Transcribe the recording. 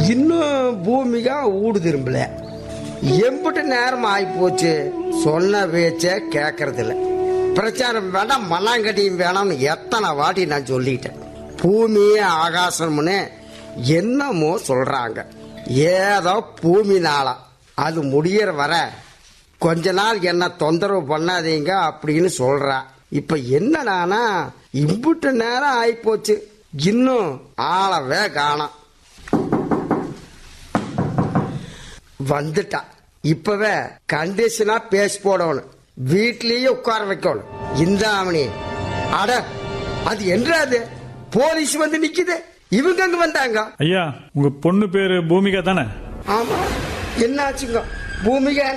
இன்னும் பூமிகா ஊடு திரும்பல எம்பிட்டு நேரம் ஆகி போச்சு சொன்ன பேச்ச கேட்கறது இல்ல பிரச்சாரம் வேண்டாம் மண்ணாங்கட்டியும் வேணாம்னு எத்தனை வாட்டி நான் சொல்லிட்டேன் பூமியே ஆகாசம்னு என்னமோ சொல்றாங்க ஏதோ பூமி நாளா அது முடியற வர கொஞ்ச நாள் என்ன தொந்தரவு பண்ணாதீங்க அப்படின்னு சொல்றா இப்ப என்னடானா இம்புட்டு நேரம் ஆயிப்போச்சு இன்னும் ஆளவே காணோம் வந்துட்டா இப்பவே கண்டிஷனா பேசி போடணும் வீட்லயே உட்கார வைக்கணும் இந்த ஆமணி அட அது என்றாது போலீஸ் வந்து நிக்குது இவங்க அங்க வந்தாங்க ஐயா உங்க பொண்ணு பேரு பூமிகா தானே ஆமா என்னாச்சுங்க பூமிகா